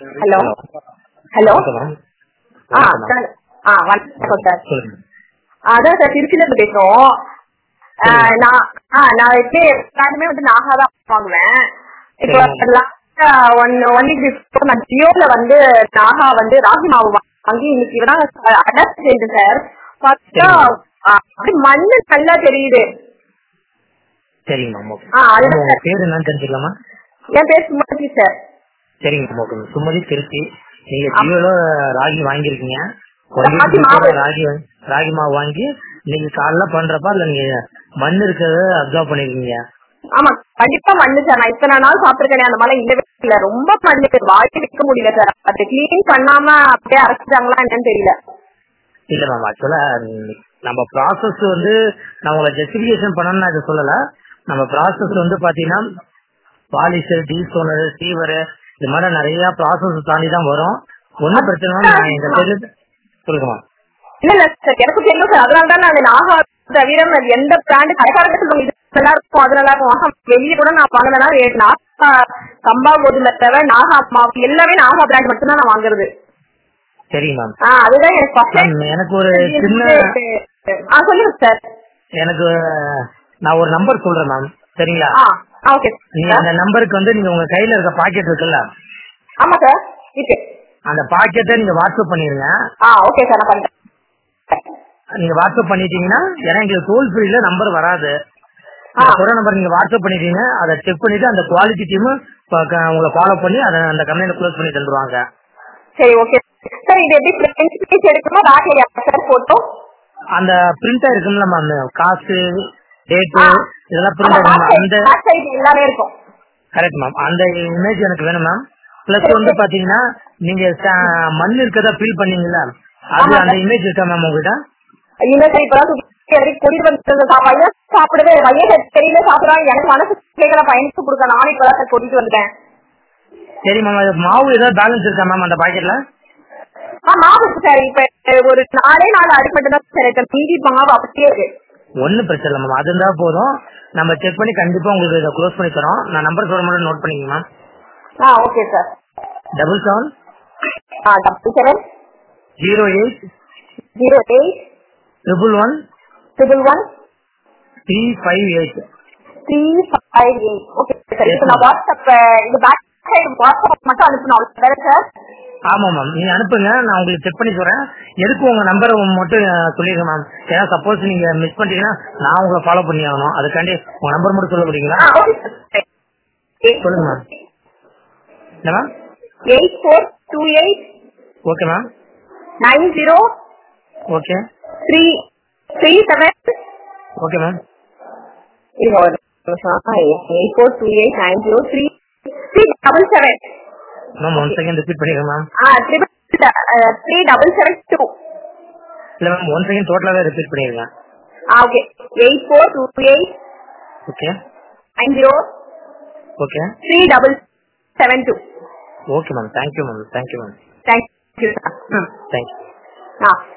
Hello hello வணக்கம் ma'am ஆ வணக்கம் மேம். சார் ஆ வணக்கம் சார் சொல்லுங்க அதான் சார் திருச்சியில இருந்து பேசுறோம் ஆ, சொல்லுங்க. நான் ஆ நான் வந்து எல்லாருமே வந்து நாகா தான் வாங்குவேன் இப்போ சரிங்க. Last one one week before நான் ஜியோல வந்து நாகா வந்து ராகி மாவு வாங்கி இன்னைக்கு தான் அடாப்ட் செய்தேன் சார் பார்த்தா சரிங்க. ஆ, அப்படியே மண்ணு நல்லா தெரியுது சரிங்க மேம் ஓகே ஆ, அது- மேம், உங்க பேர் என்னன்னு தெரிஞ்சுக்கலாமா என் பேர் சுமதி சார் சரிங்க ma'am okay ma'am. Sumathi Trichy நீங்க ஆ. ஜியோல ராகி வாங்கியிருக்கீங்க ராகி மாவு. ராகி வாங்கி- ராகி மாவு வாங்கி நீங்க காலைல பண்றப்ப அதுல நீங்க மண் இருக்கிறத அப்சர்வ் பண்ணிருக்கீங்க ஆமா கண்டிப்பா மண்ணு சார் நான் இத்தனை நாள் சாப்பிட்டுருக்கேன் அந்த மாதிரி இல்லவே இல்ல ரொம்ப மண்ணு வாங்கி வைக்க முடியல சார் அது கிளீன் பண்ணாம அப்படியே அரைச்சிட்டாங்களா என்னன்னு தெரியல இல்ல மேம் ஆக்சுவலா நம்ம ப்ராசஸ் வந்து நான் உங்களை ஜஸ்டிபிகேஷன் பண்ணணும்னு நான் இதை சொல்லல நம்ம ப்ராசஸ் வந்து பாத்தீங்கன்னா பாலிஷர் டீசோனர் சீவர் இது மாதிரி நிறைய ப்ராசஸ் தாண்டி தான் வரும் ஒன்னும் பிரச்சனை இல்ல, நான் எங்க சைடுல சொல்லுங்க மேம் இல்ல இல்ல சார் எனக்கு தெரியும் சார் அதனால தான் நான் நாகா தவிர நான் எந்த பிராண்ட் கடைக்காரங்க சொல்லுவாங்க இது நல்லா இருக்கும் அது நல்லா இருக்கும் ஆஹா, வெளியே கூட நான் வாங்கினா நாகா சம்பா கோதுமை தவிர நாகா மாவு எல்லாமே நாகா பிராண்ட் மட்டும் தான் நான் வாங்குறது சரிங்க மேம் ஆ அதுதான் எனக்கு ஃபர்ஸ்ட் மேம் எனக்கு ஒரு சின்ன ஆ சொல்லுங்க சார் எனக்கு நான் ஒரு நம்பர் சொல்றேன் மேம் சரிங்களா ஆ ஓகே நீங்க அந்த நம்பருக்கு வந்து நீங்க உங்க கையில இருக்க பாக்கெட் இருக்குல்ல ஆமா சார் இருக்கு அந்த பாக்கெட்டை நீங்க வாட்ஸ்அப் பண்ணிருங்க ஆ ஓகே சார் நான் பண்றேன் நீங்க வாட்ஸ்அப் பண்ணிட்டீங்கன்னா ஏன்னா எங்களுக்கு டோல் ஃப்ரீல நம்பர் வராது ஆ கொரோனா நம்பர் நீங்க வாட்ஸ்அப் பண்ணிட்டீங்க அதை செக் பண்ணிட்டு அந்த குவாலிட்டி டீம் உங்களை ஃபாலோ பண்ணி அதை அந்த கம்பெனில க்ளோஸ் பண்ணி தந்துருவாங்க சரி ஓகே சார் இது எப்படி பிரிண்ட் பீஸ் எடுக்கணும் ராகலையா சார் போட்டோ அந்த பிரிண்டா இருக்கும்ல மேம் காசு டேட்டு ஆ. இதெல்லாம் பிரிண்ட் அந்த பேக் சைடு எல்லாமே இருக்கும் கரெக்ட் மேம் அந்த இமேஜ் எனக்கு வேணும் மேம் பிளஸ் வந்து பாத்தீங்கன்னா நீங்க ச- மண் இருக்கதா ஃபீல் பண்ணீங்கல்ல அது ஆமா, அந்த sir. இமேஜ் இருக்கா மேம் உங்ககிட்ட இல்ல சார் இப்பதான் தூக்கி வரைக்கும் கூட்டிட்டு வந்து பையன் சாப்பிடவே பையன் தெரியல சாப்பிடுறான் எனக்கு மனசு கேட்கல பையனுக்கு கொடுக்க நானும் இப்பதான் சார் கூட்டிட்டு வந்துட்டேன் சரி மேம் அது மாவு ஏதாவது பேலன்ஸ் இருக்கா மேம் அந்த பாக்கெட்ல ஆ மாவு இருக்கு சார் இப்ப ஒரு நாலே நாலு அடி மட்டும் தான் சார் இருக்கு மீதி மாவு அப்படியே இருக்கு ஒன்னும் பிரச்சனை இல்லை மேம் அது இருந்தா போதும் நம்ம செக் பண்ணி கண்டிப்பா உங்களுக்கு இதை க்ளோஸ் பண்ணி தரோம் நான் நம்பர் சொல்ல மட்டும் நோட் பண்ணிக்கங்க மேம் ஆ ஓகே சார் டபுள் செவன் ஆ double seven zero eight zero eight triple one triple one three five eight three five eight okay sir Yes, இப்போ நான் ma'am. வாட்ஸ்அப் இது பேக் சைடு வாட்ஸ்அப் மட்டும் அனுப்பணும் அவ்வளோ சார் ஆமா மேம் நீங்க அனுப்புங்க நான் உங்களுக்கு செக் பண்ணி சொல்றேன் எதுக்கு உங்க நம்பரை மட்டும் அஹ், சொல்லிருங்க மேம் ஏன்னா சப்போஸ் நீங்க மிஸ் பண்ணிட்டீங்கன்னா நான் உங்களை ஃபாலோ பண்ணி ஆகணும் அதுக்காண்டி உங்க நம்பர் மட்டும் சொல்ல முடியுங்களா ஆ ஓகே சார் சொல்லுங்க மேம் என்ன ma'am eight four two eight okay ma'am nine zero okay three three seven okay ma'am eight four two eight nine zero three three double seven ma'am one second repeat பண்ணிடுங்க ma'am ஆ triple three double seven two இல்ல ma'am one second டோட்டலாவே repeat பண்ணிடுங்க ஆ okay eight four two eight okay nine zero okay three double seven two okay ma'am thank you ma'am thank you ma'am thank you sir hmm thank you ஆ